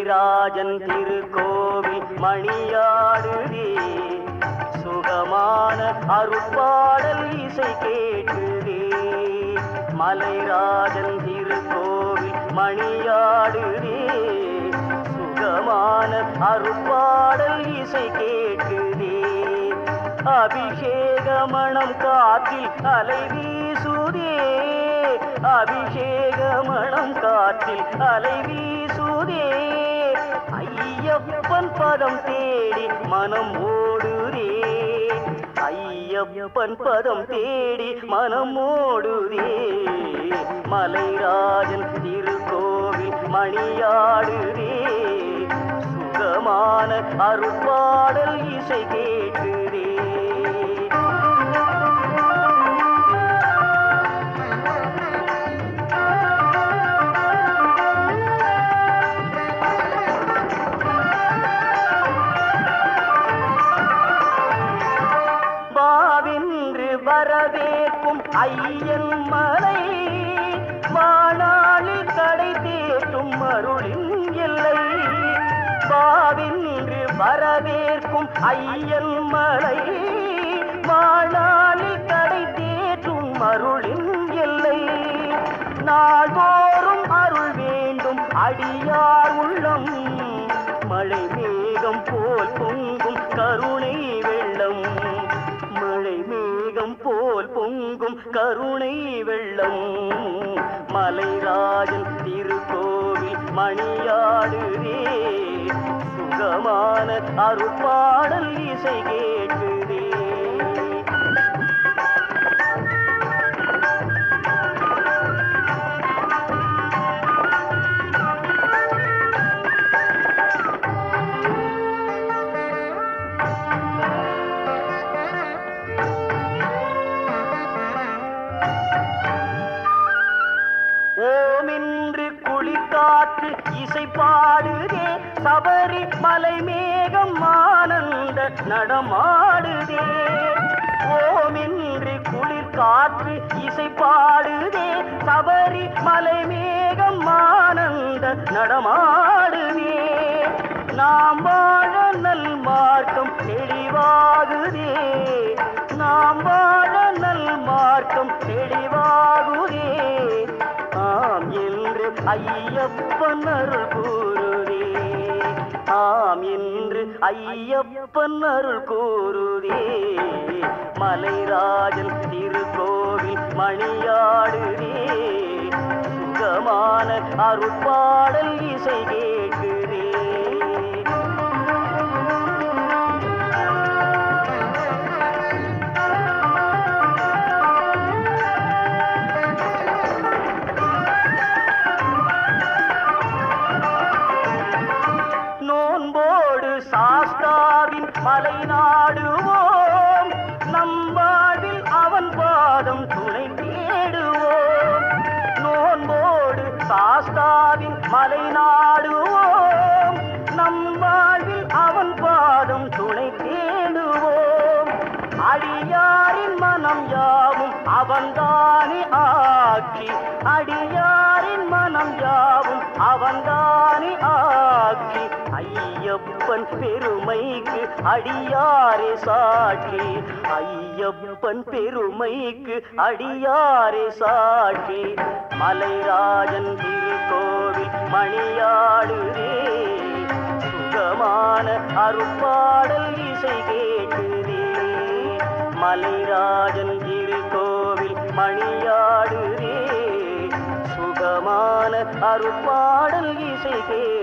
மலைராஜன் திருக்கோவில் மணியாடுதே சுகமான அருட்பாடல் இசை கேட்டுதே மலைராஜன் திருக்கோவில் மணியாடுதே சுகமான அருட்பாடல் இசை கேட்டுதே அபிஷேக மணம் காற்றில் அலை வீசுதே அபிஷேக மணம் காற்றில் அலை வீசுதே ஐயப்பன் பதம் தேடி மனம் ஓடுதே ஐயப்பன் பதம் தேடி மனம் ஓடுதே மலைராஜன் திருக்கோவில் மணியாடுதே சுகமான அருட்பாடல் இசை கேட்டுதே வாவென்று வரவேற்கும் ஐயன் மலை வாணாளில் கடை தேற்றும் அருளின் எல்லை வாவென்று வரவேற்கும் ஐயன் மலை வாணாளில் கடை தேற்றும் அருளின் எல்லை நாள்தோறும் அருள் வேண்டும் அடியார் உள்ளம் மழை மேகம் போல் பொங்கும் கருணை வெள்ளம் மழை மேகம் போல் பொங்கும் கருணை வெள்ளம் மலைராஜன் திருக்கோவில் மணியாடுதே சுகமான அருட்பாடல் இசை கேட்டுதே ஓமென்று குளிர்காற்று இசை பாடுதே சபரி மலை மேகம் ஆனந்த நடமாடுதே ஓமென்று குளிர்காற்று இசை பாடுதே சபரி மலை மேகம் ஆனந்த நடமாடுதே நாம் வாழ நல் மார்க்கம் தெளிவாகுதே நாம் வாழ நல் மார்க்கம் தெளிவாகுதே ஆம் என்று ஐயப்பன் அருள் கூறுதே ஆம் என்று ஐயப்பன் அருள் கூறுதே மலைராஜன் திருக்கோவில் மணியாடுதே சுகமான அருட்பாடல் இசை கேட்குதே நோன்போடு சாஸ்தாவின் மலை நாடுவோம் நம் வாழ்வில் அவன் பாதம் துணை தேடுவோம் நோன்போடு சாஸ்தாவின் மலை நாடுவோம் நம் வாழ்வில் அவன் பாதம் துணை தேடுவோம் அடியாரின் மனம் யாவும் அவன்தானே ஆட்சி அடியாரின் மனம் யாவும் அவன்தானே ஆட்சி ஐயப்பன் பெருமைக்கு அடியாரே சாட்சி ஐயப்பன் பெருமைக்கு அடியாரே சாட்சி மலைராஜன் திருக்கோவில் மணியாடுதே சுகமான அருட்பாடல் இசை கேட்டுதே மலைராஜன் திருக்கோவில் மணியாடுதே சுகமான அருட்பாடல் இசை கேட்டுதே